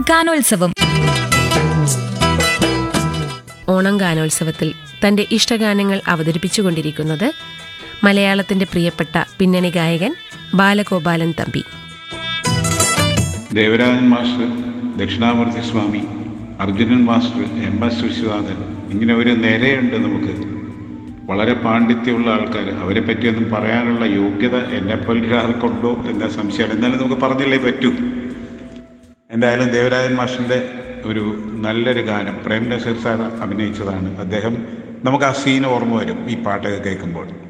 ഗാനോത്സവം ഓണം ഗാനോത്സവത്തിൽ തന്റെ ഇഷ്ടഗാനങ്ങൾ അവതരിപ്പിച്ചുകൊണ്ടിരിക്കുന്നത് മലയാളത്തിന്റെ പ്രിയപ്പെട്ട പിന്നണി ഗായകൻ Balagopalan Thampi Devarajan master Dakshinamoorthy Swami Arjunan master M S Viswanathan ഇങ്ങനെ ഒരു നിരയുണ്ട് നമുക്ക് വളരെ പാണ്ഡിത്യമുള്ള ആൾക്കാർ അവരെ പറ്റിയൊന്നും പറയാനുള്ള യോഗ്യത എന്നെപ്പോലുള്ള ആൾക്കുണ്ടോ എന്ന സംശയമാണ് എന്നാലും നമുക്ക് പറഞ്ഞില്ലേ പറ്റൂ എന്തായാലും ദേവരാജൻ മാഷിൻ്റെ ഒരു നല്ലൊരു ഗാനം പ്രേം നസീർ സാർ അഭിനയിച്ചതാണ് അദ്ദേഹം നമുക്ക് ആ സീൻ ഓർമ്മ വരും ഈ പാട്ടൊക്കെ കേൾക്കുമ്പോൾ